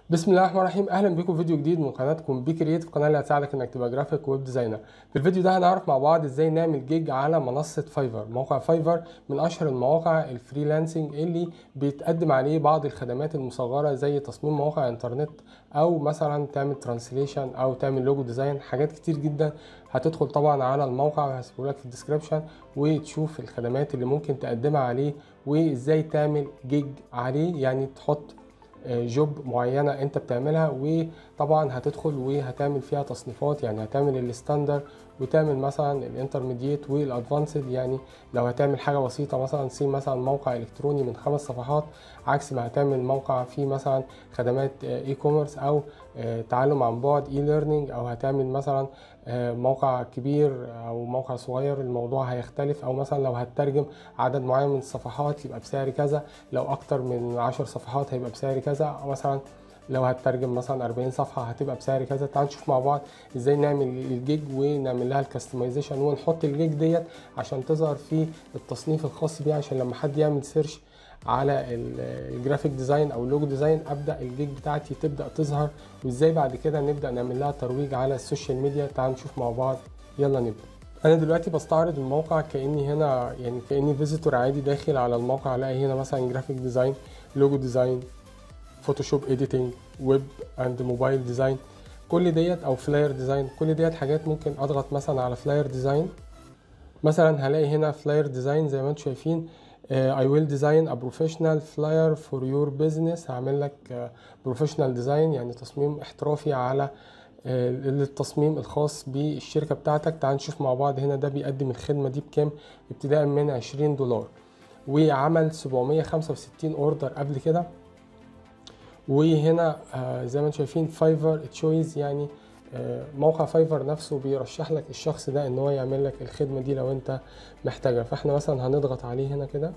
بسم الله الرحمن الرحيم اهلا بكم في فيديو جديد من قناتكم بي كرييتيف القناه اللي هتساعدك انك تبقى جرافيك ويب ديزاينر في الفيديو ده هنعرف مع بعض ازاي نعمل جيج على منصه فايفر موقع فايفر من اشهر المواقع الفريلانسنج اللي بيتقدم عليه بعض الخدمات المصغره زي تصميم مواقع انترنت او مثلا تعمل ترانسليشن او تعمل لوجو ديزاين حاجات كتير جدا هتدخل طبعا على الموقع وهسيبه لك في الديسكربشن وتشوف الخدمات اللي ممكن تقدمها عليه وازاي تعمل جيج عليه يعني تحط جوب معينه انت بتعملها وطبعا هتدخل وهتعمل فيها تصنيفات يعني هتعمل الستاندر وتعمل مثلا الانترميديت والادفانسد يعني لو هتعمل حاجه بسيطه مثلا سي مثلا موقع الكتروني من خمس صفحات عكس ما هتعمل موقع فيه مثلا خدمات اي كوميرس او تعلم عن بعد اي ليرنينج او هتعمل مثلا موقع كبير او موقع صغير الموضوع هيختلف او مثلا لو هتترجم عدد معين من الصفحات يبقى بسعر كذا لو اكتر من عشر صفحات هيبقى بسعر كذا او مثلا لو هتترجم مثلا 40 صفحه هتبقى بسعر كذا تعال نشوف مع بعض ازاي نعمل الجيج ونعمل لها الكاستمايزيشن ونحط الجيج ديت عشان تظهر في التصنيف الخاص بيها عشان لما حد يعمل سيرش على الجرافيك ديزاين او اللوجو ديزاين ابدا الجيج بتاعتي تبدا تظهر وازاي بعد كده نبدا نعمل لها ترويج على السوشيال ميديا تعال نشوف مع بعض يلا نبدا انا دلوقتي بستعرض الموقع كاني هنا يعني كاني فيزيتور عادي داخل على الموقع الاقي هنا مثلا جرافيك ديزاين لوجو ديزاين فوتوشوب اديتنج ويب اند موبايل ديزاين كل ديت او فلاير ديزاين كل ديت حاجات ممكن اضغط مثلا على فلاير ديزاين مثلا هلاقي هنا فلاير ديزاين زي ما انتم شايفين اي ويل ديزاين ا بروفيشنال فلاير فور يور بزنس هعمل لك بروفيشنال ديزاين يعني تصميم احترافي على التصميم الخاص بالشركه بتاعتك تعال نشوف مع بعض هنا ده بيقدم الخدمه دي بكام ابتداء من 20 دولار وعمل 765 اوردر قبل كده وهنا زي ما انتم شايفين فايفر تشويز يعني موقع فايفر نفسه بيرشح لك الشخص ده ان هو يعمل لك الخدمه دي لو انت محتاجها فاحنا مثلا هنضغط عليه هنا كده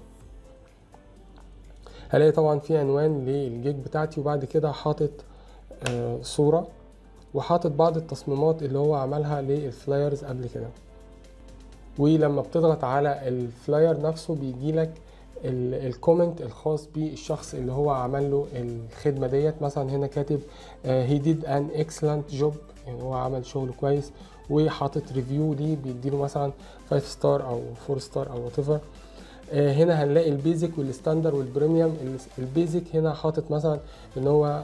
هلاقي طبعا في عنوان للجيج بتاعتي وبعد كده حاطط صوره وحاطط بعض التصميمات اللي هو عملها للفلايرز قبل كده ولما بتضغط على الفلاير نفسه بيجي لك الكومنت الخاص بالشخص اللي هو عمل له الخدمه ديت مثلا هنا كاتب هي ديد ان اكسلنت جوب يعني هو عمل شغل كويس وحاطط ريفيو ليه بيديله مثلا 5 ستار او 4 ستار او وات ايفر هنا هنلاقي البيزك والستاندر والبريميوم البيزك هنا حاطط مثلا ان هو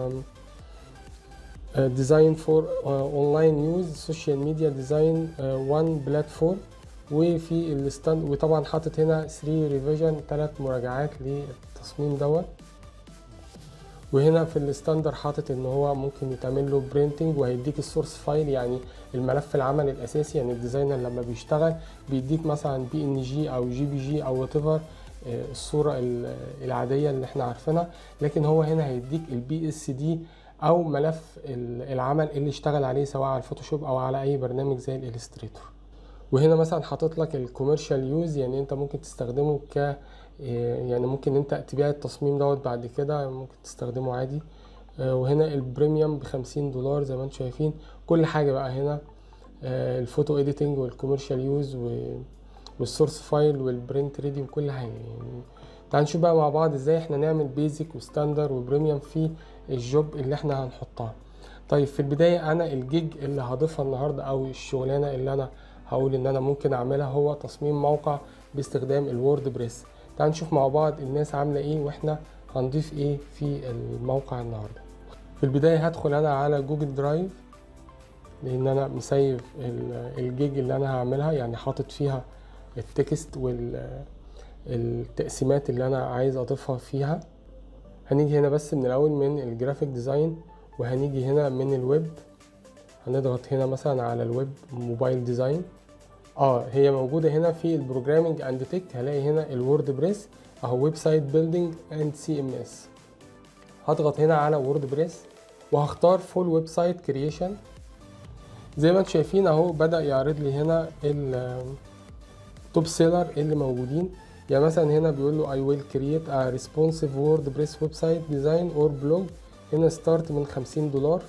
ديزاين فور اونلاين يوز سوشيال ميديا ديزاين 1 بلاتفورم وفي الستاند وطبعا حاطط هنا 3 ريفيجن 3 مراجعات للتصميم دوت وهنا في الستاندر حاطط ان هو ممكن يتعمل له برينتنج وهيديك السورس فايل يعني الملف العمل الاساسي يعني الديزاينر لما بيشتغل بيديك مثلا بي ان جي او جي بي جي او وات ايفر الصوره العاديه اللي احنا عارفينها لكن هو هنا هيديك البي اس دي او ملف العمل اللي اشتغل عليه سواء على الفوتوشوب او على اي برنامج زي الالستريتور وهنا مثلا حاطط لك الكوميرشال يوز يعني انت ممكن تستخدمه ك يعني ممكن انت تبيع التصميم دوت بعد كده ممكن تستخدمه عادي وهنا البريميوم بخمسين دولار زي ما انتم شايفين كل حاجة بقى هنا الفوتو اديتنج والكوميرشال يوز والسورس فايل والبرنت ريدي وكل حاجة يعني تعال نشوف بقى مع بعض ازاي احنا نعمل بيزك وستاندر وبريميوم في الجوب اللي احنا هنحطها طيب في البداية انا الجيج اللي هضيفها النهاردة او الشغلانة اللي انا هقول ان انا ممكن اعملها هو تصميم موقع باستخدام الوورد بريس تعال نشوف مع بعض الناس عامله ايه واحنا هنضيف ايه في الموقع النهارده في البدايه هدخل انا على جوجل درايف لان انا مسيف الجيج اللي انا هعملها يعني حاطط فيها التكست والتقسيمات اللي انا عايز اضيفها فيها هنيجي هنا بس من الاول من الجرافيك ديزاين وهنيجي هنا من الويب هنضغط هنا مثلا على الويب موبايل ديزاين اه هي موجوده هنا في البروجرامينج اند تك هلاقي هنا الوورد بريس اهو ويب سايت بيلدينج اند سي ام اس هضغط هنا على وورد بريس وهختار فول ويب سايت كرييشن زي ما انتم شايفين اهو بدا يعرض لي هنا التوب سيلر اللي موجودين يعني مثلا هنا بيقول له I will create a responsive WordPress website design or blog هنا ستارت من 50 دولار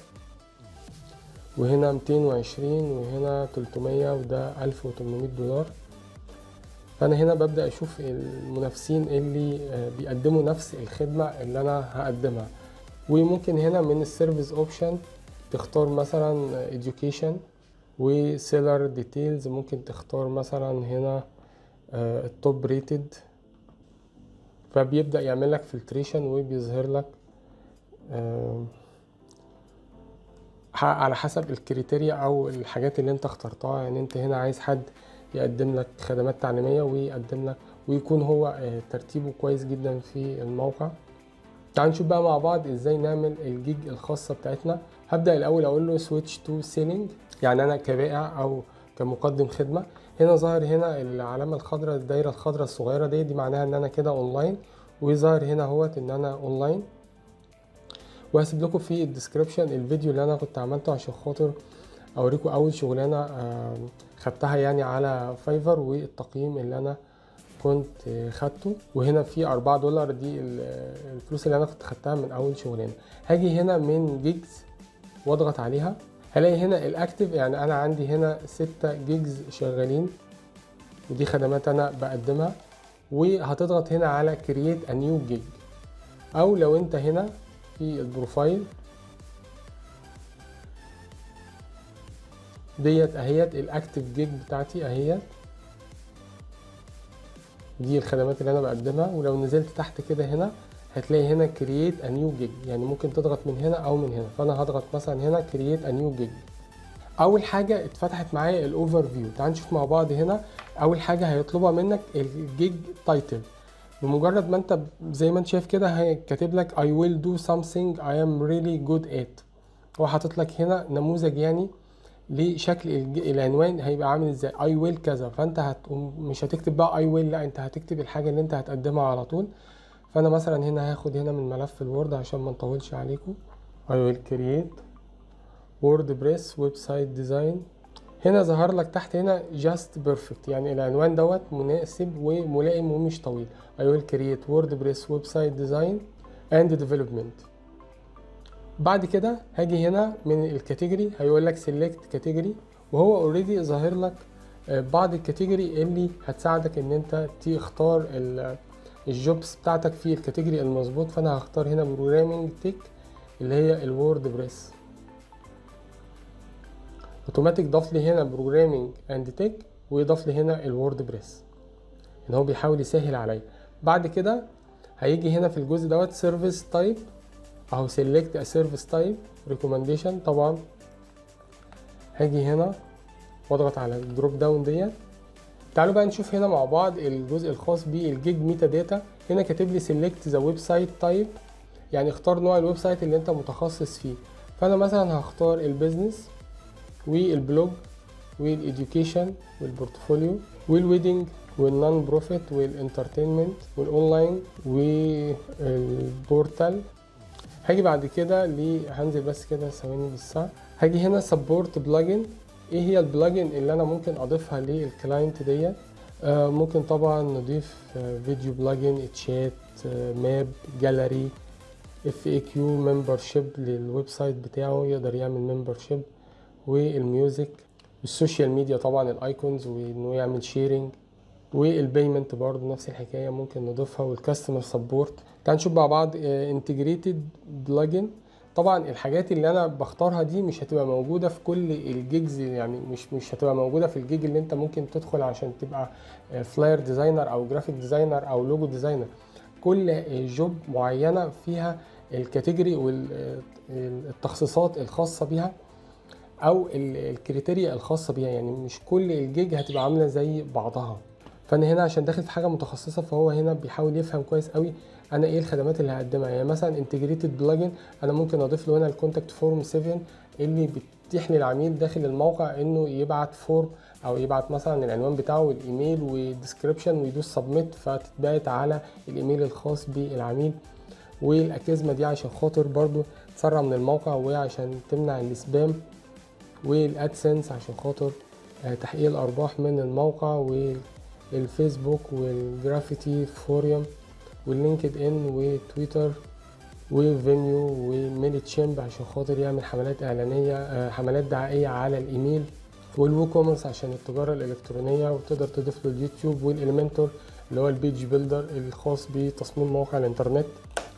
وهنا 220 وهنا 300 وده 1800 دولار فانا هنا ببدا اشوف المنافسين اللي بيقدموا نفس الخدمه اللي انا هقدمها وممكن هنا من السيرفيس اوبشن تختار مثلا education وسيلر ديتيلز ممكن تختار مثلا هنا التوب ريتد فبيبدأ يعمل لك فلتريشن وبيظهر لك آه، ح- على حسب الكريتيريا او الحاجات اللي انت اخترتها يعني انت هنا عايز حد يقدم لك خدمات تعليمية ويقدم لك ويكون هو آه، ترتيبه كويس جدا في الموقع تعال نشوف بقى مع بعض ازاي نعمل الجيج الخاصة بتاعتنا هبدأ الاول اقول له سويتش تو سيلينج يعني انا كبائع او كمقدم خدمة هنا ظاهر هنا العلامة الخضراء الدايرة الخضراء الصغيرة دي دي معناها ان انا كده اونلاين وظاهر هنا اهوت ان انا اونلاين وهسيب لكم في الديسكربشن الفيديو اللي انا كنت عملته عشان خاطر اوريكم اول شغلانه آه، خدتها يعني على فايفر والتقييم اللي انا كنت آه، خدته وهنا في 4 دولار دي ال- آه، الفلوس اللي انا كنت خدتها من اول شغلانه هاجي هنا من جيجز واضغط عليها هلاقي هنا الاكتف يعني انا عندي هنا 6 جيجز شغالين ودي خدمات انا بقدمها وهتضغط هنا على كرييت ا نيو جيج او لو انت هنا في البروفايل ديت اهيت الاكتف جيج بتاعتي اهيت دي الخدمات اللي انا بقدمها ولو نزلت تحت كده هنا هتلاقي هنا كرييت ا نيو جيج يعني ممكن تضغط من هنا او من هنا فانا هضغط مثلا هنا كرييت ا نيو جيج اول حاجه اتفتحت معايا الاوفر فيو تعال نشوف مع بعض هنا اول حاجه هيطلبها منك الجيج تايتل بمجرد ما انت زي ما انت شايف كده هي كاتب لك I will do something I am really good at هو حاطط لك هنا نموذج يعني لشكل الج- العنوان هيبقى عامل ازاي I will كذا فانت هتقوم مش هتكتب بقى I will لا انت هتكتب الحاجة اللي انت هتقدمها على طول فانا مثلا هنا هاخد هنا من ملف الوورد عشان ما نطولش عليكم I will create WordPress website design هنا ظهر لك تحت هنا just perfect يعني العنوان دوت مناسب وملائم ومش طويل I will create WordPress website design and development بعد كده هاجي هنا من الكاتيجوري هيقول لك select category وهو اوريدي ظاهر لك آه، بعض الكاتيجوري اللي هتساعدك ان انت تختار ال- الجوبس بتاعتك في الكاتيجوري المظبوط فانا هختار هنا بروجرامينج تك اللي هي الوورد بريس اوتوماتيك ضاف لي هنا بروجرامينج اند تك ويضاف لي هنا الوورد بريس ان هو بيحاول يسهل عليا بعد كده هيجي هنا في الجزء دوت سيرفيس تايب اهو سيلكت ا سيرفيس تايب ريكومنديشن طبعا هاجي هنا واضغط على الدروب داون ديت تعالوا بقى نشوف هنا مع بعض الجزء الخاص بالجيج ميتا داتا هنا كاتب لي سيلكت ذا ويب سايت تايب يعني اختار نوع الويب سايت اللي انت متخصص فيه فانا مثلا هختار البيزنس والبلوج والإديوكيشن والبورتفوليو والويدنج والنون بروفيت والانترتينمنت والاونلاين والبورتال هاجي بعد كده ل هنزل بس كده ثواني بالساعة هاجي هنا سبورت بلجن ايه هي البلجن اللي انا ممكن اضيفها للكلاينت ديت آه ممكن طبعا نضيف آه فيديو بلجن تشات آه ماب جاليري اف اي كيو ممبرشيب للويب سايت بتاعه يقدر يعمل ممبرشيب والميوزك والسوشيال ميديا طبعا الايكونز وانه يعمل شيرنج والبيمنت برضه نفس الحكايه ممكن نضيفها والكاستمر سبورت تعال نشوف مع بعض انتجريتد بلجن طبعا الحاجات اللي انا بختارها دي مش هتبقى موجوده في كل الجيجز يعني مش مش هتبقى موجوده في الجيج اللي انت ممكن تدخل عشان تبقى فلاير ديزاينر او جرافيك ديزاينر او لوجو ديزاينر كل جوب معينه فيها الكاتيجوري والتخصيصات الخاصه بيها او ال- الكريتيريا الخاصه بيها يعني مش كل الجيج هتبقى عامله زي بعضها فانا هنا عشان داخل في حاجه متخصصه فهو هنا بيحاول يفهم كويس قوي انا ايه الخدمات اللي هقدمها يعني مثلا انتجريتد بلجن انا ممكن اضيف له هنا الكونتاكت فورم 7 اللي بتتيح للعميل داخل الموقع انه يبعت فورم او يبعت مثلا العنوان بتاعه والايميل وديسكريبشن ويدوس سبميت فتتبعت على الايميل الخاص بالعميل والاكيزما دي عشان خاطر برضو تسرع من الموقع وعشان تمنع السبام والادسنس عشان خاطر آه، تحقيق الارباح من الموقع والفيسبوك والجرافيتي فوريوم واللينكد ان وتويتر وفينيو وميلي تشيمب عشان خاطر يعمل حملات اعلانيه آه، حملات دعائيه على الايميل والووكومرس عشان التجاره الالكترونيه وتقدر تضيف له اليوتيوب والاليمنتور اللي هو البيج بيلدر الخاص بتصميم مواقع الانترنت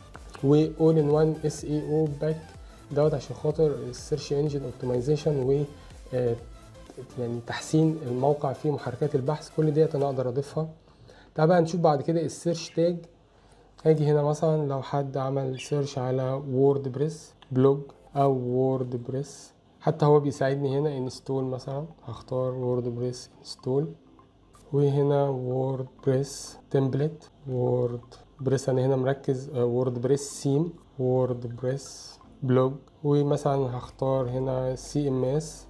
و all in one اس اي او باك دوت عشان خاطر السيرش انجن اوبتمايزيشن و آه، يعني تحسين الموقع في محركات البحث كل ديت انا اقدر اضيفها تعال بقى نشوف بعد كده السيرش تاج هاجي هنا مثلا لو حد عمل سيرش على وورد بريس بلوج او وورد بريس حتى هو بيساعدني هنا انستول مثلا هختار وورد بريس انستول وهنا وورد بريس تمبلت وورد بريس انا هنا مركز وورد بريس سيم وورد بريس بلوج ومثلا هختار هنا سي ام اس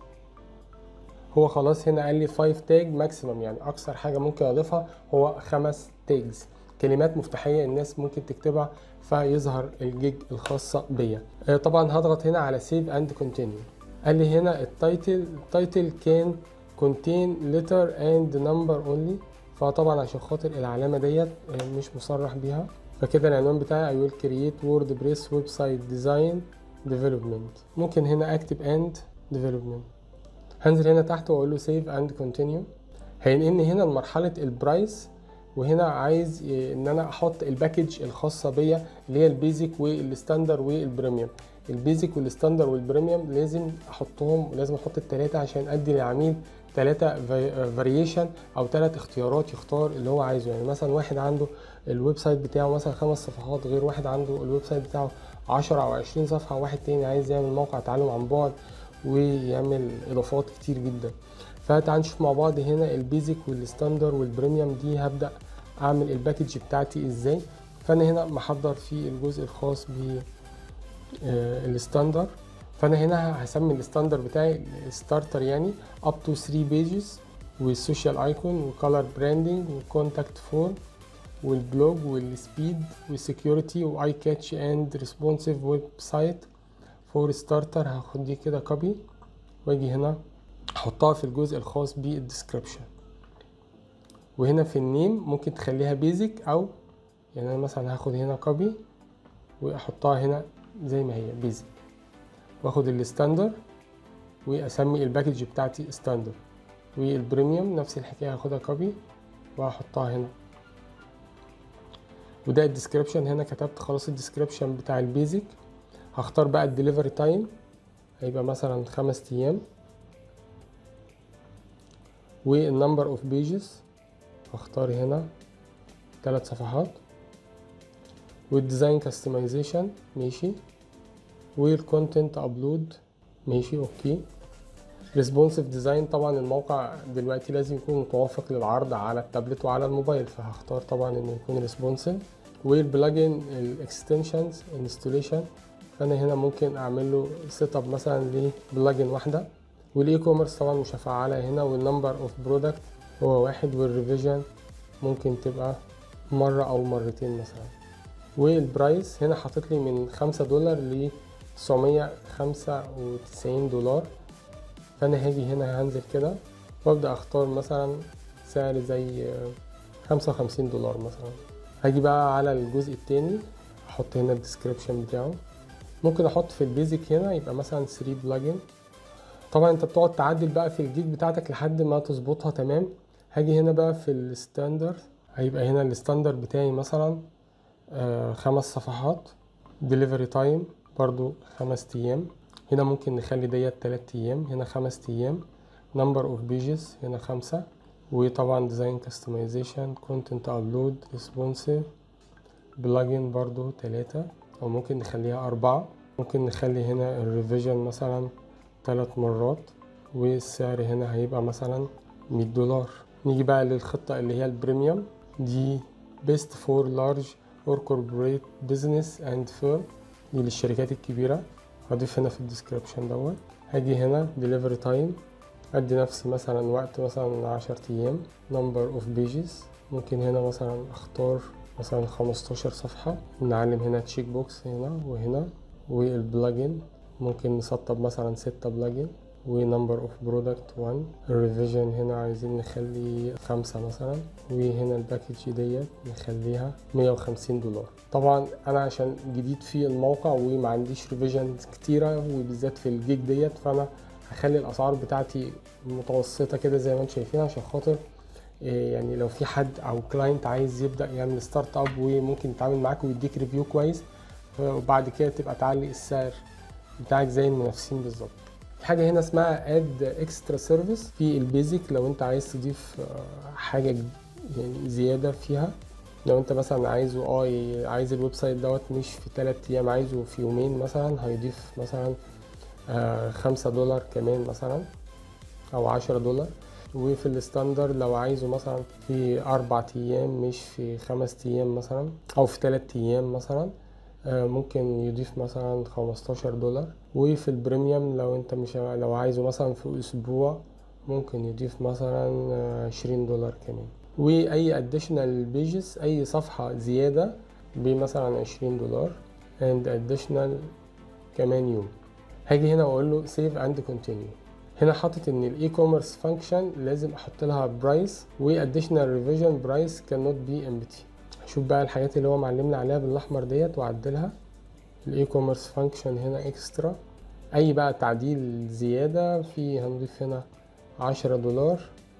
هو خلاص هنا قال لي 5 تاج ماكسيمم يعني اكثر حاجه ممكن اضيفها هو خمس تاجز كلمات مفتاحيه الناس ممكن تكتبها فيظهر الجيج الخاصه بيا آه، طبعا هضغط هنا على سيف اند كونتينيو قال لي هنا التايتل التايتل كان contain letter and number only فطبعا عشان خاطر العلامه ديت آه، مش مصرح بيها فكده العنوان بتاعي I will create WordPress website design development ممكن هنا اكتب and development هنزل هنا تحت واقول له save and continue هينقلني هنا لمرحله البرايس وهنا عايز ي- ان انا احط الباكج الخاصه بيا اللي هي البيزك والستاندر والبريميوم البيزك والستاندر والبريميوم لازم احطهم لازم احط التلاته عشان ادي للعميل تلاتة فاريشن او تلات اختيارات يختار اللي هو عايزه يعني مثلا واحد عنده الويب سايت بتاعه مثلا خمس صفحات غير واحد عنده الويب سايت بتاعه 10 او 20 صفحه واحد تاني عايز يعمل موقع تعلم عن بعد ويعمل اضافات كتير جدا فتعال نشوف مع بعض هنا البيزك والستاندر والبريميوم دي هبدا اعمل الباكج بتاعتي ازاي فانا هنا محضر في الجزء الخاص ب آه، الستاندر فانا هنا هسمي الستاندر بتاعي ستارتر يعني up to 3 pages والسوشيال ايكون وكولر براندنج وكونتاكت فورم والبلوج والسبيد والسكيورتي واي كاتش اند ريسبونسيف ويب سايت فور ستارتر هاخد دي كده كوبي واجي هنا احطها في الجزء الخاص بالديسكريبشن وهنا في النيم ممكن تخليها بيزك او يعني انا مثلا هاخد هنا كوبي واحطها هنا زي ما هي بيزك واخد الستاندر واسمي الباكج بتاعتي ستاندر والبريميوم نفس الحكايه هاخدها كوبي وهحطها هنا وده الديسكريبشن هنا كتبت خلاص الديسكريبشن بتاع البيزك هختار بقى الدليفري تايم هيبقى مثلا خمس ايام والنمبر اوف بيجز هختار هنا ثلاث صفحات والديزاين كاستمايزيشن ماشي والكونتنت ابلود ماشي اوكي ريسبونسيف ديزاين طبعا الموقع دلوقتي لازم يكون متوافق للعرض على التابلت وعلى الموبايل فهختار طبعا انه يكون ريسبونسيف والبلجن الاكستنشنز انستوليشن فانا هنا ممكن اعمل له سيت اب مثلا لبلجن واحده والاي كوميرس طبعا مش هفعلها هنا والنمبر اوف برودكت هو واحد والريفيجن ممكن تبقى مرة أو مرتين مثلا والبرايس هنا حاطط لي من خمسة دولار ل 995 دولار فأنا هاجي هنا هنزل كده وأبدأ أختار مثلا سعر زي خمسة وخمسين دولار مثلا هاجي بقى على الجزء التاني أحط هنا الديسكريبشن بتاعه ممكن أحط في البيزك هنا يبقى مثلا 3 بلجن طبعا انت بتقعد تعدل بقى في الجيج بتاعتك لحد ما تظبطها تمام هاجي هنا بقى في الستاندر هيبقى هنا الستاندر بتاعي مثلا آه خمس صفحات ديليفري تايم برضو خمس ايام هنا ممكن نخلي ديت تلات ايام هنا خمس ايام نمبر اوف بيجز هنا خمسة وطبعا ديزاين كاستمايزيشن كونتنت ابلود ريسبونسيف بلجن برضو تلاتة او ممكن نخليها اربعة ممكن نخلي هنا الريفيجن مثلا ثلاث مرات والسعر هنا هيبقى مثلا 100 دولار نيجي بقى للخطة اللي هي البريميوم دي best for large or corporate business and firm دي للشركات الكبيرة هضيف هنا في الديسكريبشن دوت هاجي هنا delivery time ادي نفسي مثلا وقت مثلا عشر ايام number of pages ممكن هنا مثلا اختار مثلا 15 صفحة نعلم هنا تشيك بوكس هنا وهنا والبلجن ممكن نسطب مثلا ستة بلجن ونمبر اوف برودكت 1 الريفيجن هنا عايزين نخلي خمسة مثلا وهنا الباكج ديت نخليها 150 دولار طبعا انا عشان جديد في الموقع وما عنديش ريفيجنز كتيرة وبالذات في الجيج ديت فانا هخلي الاسعار بتاعتي متوسطة كده زي ما انتم شايفين عشان خاطر يعني لو في حد او كلاينت عايز يبدا يعمل ستارت اب وممكن يتعامل معاك ويديك ريفيو كويس وبعد كده تبقى تعلي السعر بتاعك زي المنافسين بالظبط في حاجه هنا اسمها اد اكسترا سيرفيس في البيزك لو انت عايز تضيف آه، حاجه يعني زياده فيها لو انت مثلا عايزه اه ي- عايز الويب سايت دوت مش في 3 ايام عايزه في يومين مثلا هيضيف مثلا آه، خمسة دولار كمان مثلا او عشرة دولار وفي الستاندرد لو عايزه مثلا في أربع أيام مش في خمس أيام مثلا أو في تلات أيام مثلا آه، ممكن يضيف مثلا خمستاشر دولار وفي البريميوم لو انت مش لو عايزه مثلا في أسبوع ممكن يضيف مثلا عشرين دولار كمان وأي additional pages أي صفحة زيادة بمثلا عشرين دولار and additional كمان يوم هاجي هنا واقول له save and continue هنا حاطط ان الاي كوميرس فانكشن لازم احط لها برايس واديشنال ريفيجن برايس كانوت بي امبتي هشوف بقى الحاجات اللي هو معلمنا عليها بالاحمر ديت واعدلها الاي كوميرس فانكشن هنا اكسترا اي بقى تعديل زياده في هنضيف هنا عشرة دولار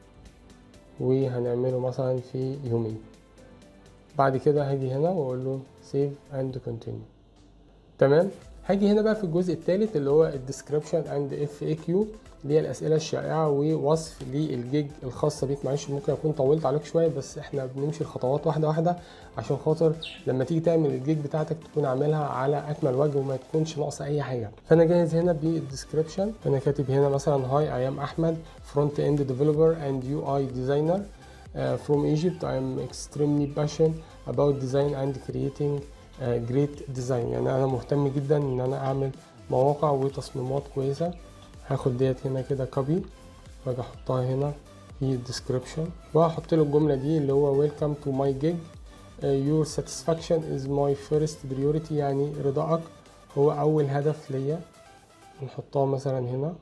وهنعمله مثلا في يومين بعد كده هاجي هنا واقول له save and continue تمام هاجي هنا بقى في الجزء الثالث اللي هو الديسكريبشن اند اف اي كيو اللي هي الاسئله الشائعه ووصف للجيج الخاصه بيك معلش ممكن اكون طولت عليك شويه بس احنا بنمشي الخطوات واحده واحده عشان خاطر لما تيجي تعمل الجيج بتاعتك تكون عاملها على اكمل وجه وما تكونش ناقصه اي حاجه فانا جاهز هنا بالديسكريبشن فانا كاتب هنا مثلا هاي اي ام احمد فرونت اند ديفلوبر اند يو اي ديزاينر from Egypt I am extremely passionate about design and creating جريت ديزاين يعني انا مهتم جدا ان انا اعمل مواقع وتصميمات كويسه هاخد ديت هنا كده كوبي واجي احطها هنا في الديسكريبشن وهحط له الجمله دي اللي هو ويلكم تو ماي جيج your satisfaction is my first priority يعني رضاك هو اول هدف ليا نحطها مثلا هنا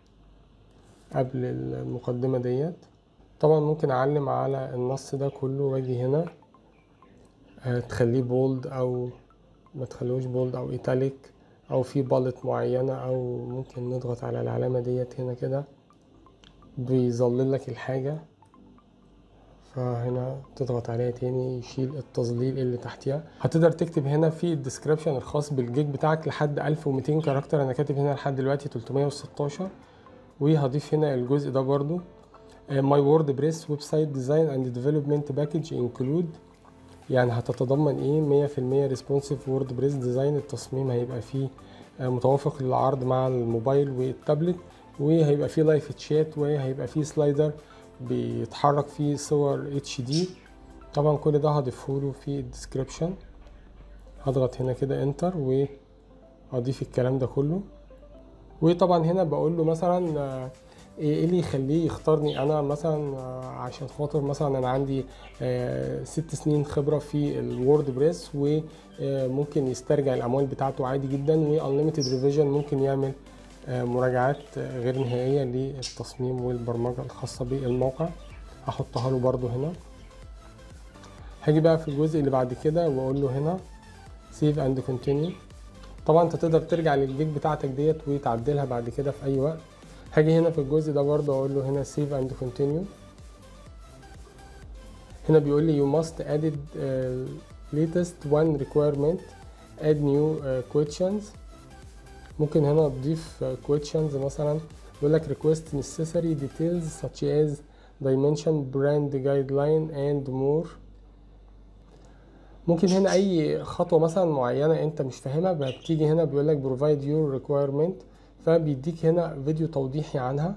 قبل المقدمه ديت طبعا ممكن اعلم على النص ده كله واجي هنا تخليه بولد او ما تخلوش بولد او ايتاليك او في بالت معينة او ممكن نضغط على العلامة ديت هنا كده بيظلل لك الحاجة فهنا تضغط عليها تاني يشيل التظليل اللي تحتها هتقدر تكتب هنا في الديسكريبشن الخاص بالجيج بتاعك لحد 1200 كاركتر انا كاتب هنا لحد دلوقتي 316 وهضيف هنا الجزء ده برضو My WordPress website design and development package include يعني هتتضمن ايه مية في المية ريسبونسيف ووردبريس ديزاين التصميم هيبقى فيه متوافق للعرض مع الموبايل والتابلت وهيبقى فيه لايف تشات وهيبقى فيه سلايدر بيتحرك فيه صور اتش دي طبعا كل ده هضيفهوله في الديسكريبشن هضغط هنا كده انتر واضيف الكلام ده كله وطبعا هنا بقول له مثلا ايه اللي يخليه يختارني انا مثلا عشان خاطر مثلا انا عندي ست سنين خبره في الوورد بريس وممكن يسترجع الاموال بتاعته عادي جدا وانليمتد ريفيجن ممكن يعمل مراجعات غير نهائيه للتصميم والبرمجه الخاصه بالموقع هحطها له برده هنا هاجي بقى في الجزء اللي بعد كده واقول له هنا سيف اند كونتينيو طبعا انت تقدر ترجع للجيج بتاعتك ديت وتعدلها بعد كده في اي وقت هاجي هنا في الجزء ده برضه اقول له هنا save and continue هنا بيقول لي you must added uh, latest one requirement add new uh, questions ممكن هنا تضيف uh, questions مثلا يقول لك request necessary details such as dimension brand guideline and more ممكن هنا اي خطوه مثلا معينه انت مش فاهمها بتيجي هنا بيقول لك provide your requirement فبيديك هنا فيديو توضيحي عنها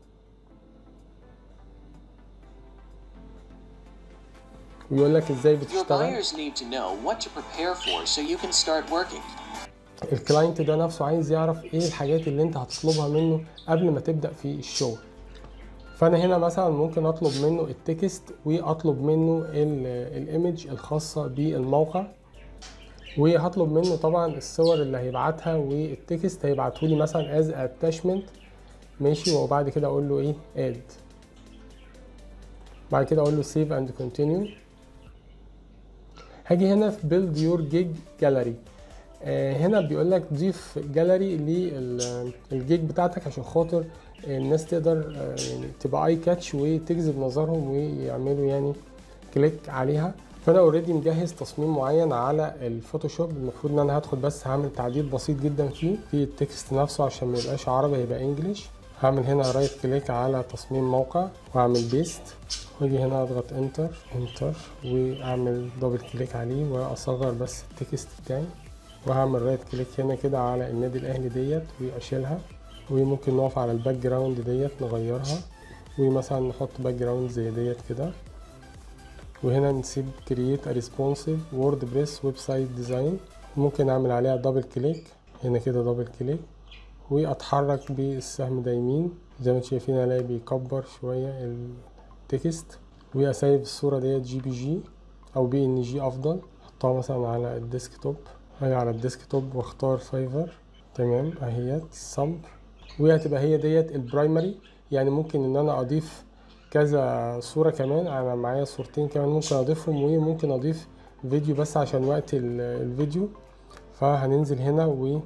ويقول لك ازاي بتشتغل الكلاينت ده نفسه عايز يعرف ايه الحاجات اللي انت هتطلبها منه قبل ما تبدا في الشغل فانا هنا مثلا ممكن اطلب منه التكست واطلب منه الايمج الخاصه بالموقع وهطلب منه طبعا الصور اللي هيبعتها والتكست هيبعته لي مثلا از اتاشمنت ماشي وبعد كده اقول له ايه اد بعد كده اقول له سيف اند كونتينيو هاجي هنا في بيلد يور جيج جاليري هنا بيقول لك ضيف جاليري للجيج بتاعتك عشان خاطر الناس تقدر يعني تبقى اي كاتش وتجذب نظرهم ويعملوا يعني كليك عليها فانا اوريدي مجهز تصميم معين على الفوتوشوب المفروض ان انا هدخل بس هعمل تعديل بسيط جدا فيه في التكست نفسه عشان ما يبقاش عربي هيبقى انجليش هعمل هنا رايت كليك على تصميم موقع واعمل بيست واجي هنا اضغط انتر انتر واعمل دبل كليك عليه واصغر بس التكست بتاعي وهعمل رايت كليك هنا كده على النادي الاهلي ديت واشيلها وممكن نقف على الباك جراوند ديت نغيرها ومثلا نحط باك جراوند زي ديت كده وهنا نسيب create a responsive wordpress ويب سايت ديزاين ممكن اعمل عليها دبل كليك هنا كده دبل كليك واتحرك بالسهم ده يمين زي ما انتم شايفين الاقي بيكبر شويه التكست واسيب الصوره ديت جي بي جي او بي ان جي افضل احطها مثلا على الديسكتوب هاجي على الديسكتوب واختار فايفر تمام اهيت صمب وهتبقى هي ديت البرايمري يعني ممكن ان انا اضيف كذا صورة كمان انا معايا صورتين كمان ممكن اضيفهم وممكن اضيف فيديو بس عشان وقت الفيديو فهننزل هنا و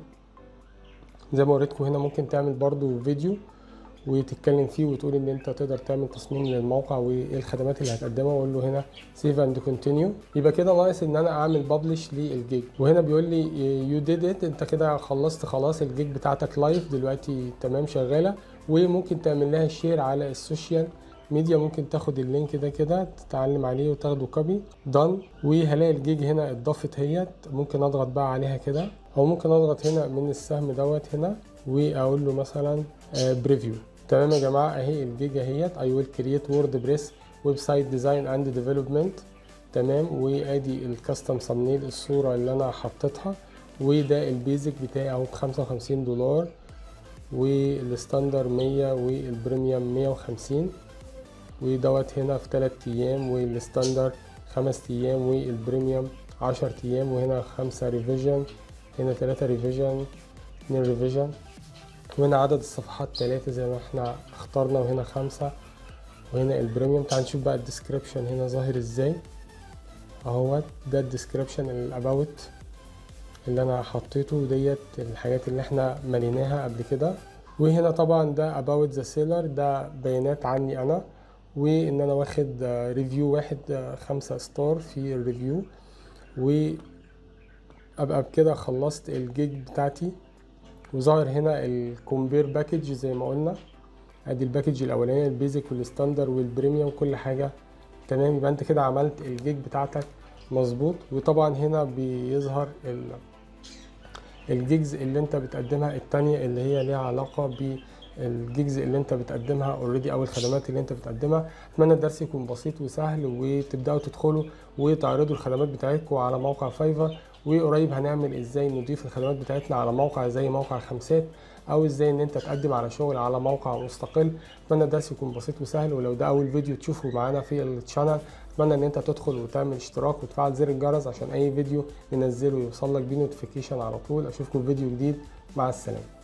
زي ما وريتكم هنا ممكن تعمل برضو فيديو وتتكلم فيه وتقول ان انت تقدر تعمل تصميم للموقع وايه الخدمات اللي هتقدمها واقول له هنا سيف اند كونتينيو يبقى كده ناقص ان انا اعمل ببلش للجيج وهنا بيقول لي يو ديد ات انت كده خلصت خلاص الجيج بتاعتك لايف دلوقتي تمام شغاله وممكن تعمل لها شير على السوشيال ميديا ممكن تاخد اللينك ده كده تتعلم عليه وتاخده كوبي دان وهلاقي الجيج هنا اتضافت هيت ممكن اضغط بقى عليها كده او ممكن اضغط هنا من السهم دوت هنا واقول له مثلا بريفيو تمام يا جماعه اهي الجيج اهيت اي ويل كرييت ووردبريس ويب سايت ديزاين اند ديفلوبمنت تمام وادي الكاستم سمنيل الصوره اللي انا حطيتها وده البيزك بتاعي اهو ب 55 دولار والستاندر 100 والبريميوم 150 ودوت هنا في 3 ايام والستاندر 5 ايام والبريميوم 10 ايام وهنا 5 ريفيجن هنا 3 ريفيجن 2 ريفيجن وهنا عدد الصفحات 3 زي ما احنا اخترنا وهنا 5 وهنا البريميوم تعال نشوف بقى الديسكريبشن هنا ظاهر ازاي اهوت ده الديسكريبشن الاباوت اللي انا حطيته ديت الحاجات اللي احنا مليناها قبل كده وهنا طبعا ده about the seller ده بيانات عني انا وان انا واخد ريفيو واحد خمسة ستار في الريفيو وابقى بكده خلصت الجيج بتاعتي وظاهر هنا الكومبير باكج زي ما قلنا ادي الباكج الاولانيه البيزك والستاندر والبريميوم كل حاجه تمام يبقى انت كده عملت الجيج بتاعتك مظبوط وطبعا هنا بيظهر الجيجز اللي انت بتقدمها التانية اللي هي ليها علاقة بالجيجز اللي انت بتقدمها اوريدي او الخدمات اللي انت بتقدمها اتمنى الدرس يكون بسيط وسهل وتبداوا تدخلوا وتعرضوا الخدمات بتاعتكم على موقع فايفر وقريب هنعمل ازاي نضيف الخدمات بتاعتنا على موقع زي موقع خمسات او ازاي ان انت تقدم على شغل على موقع مستقل اتمنى الدرس يكون بسيط وسهل ولو ده اول فيديو تشوفه معانا في الشانل اتمنى ان انت تدخل وتعمل اشتراك وتفعل زر الجرس عشان اي فيديو ننزله يوصل لك بيه نوتيفيكيشن على طول اشوفكم في فيديو جديد مع السلامه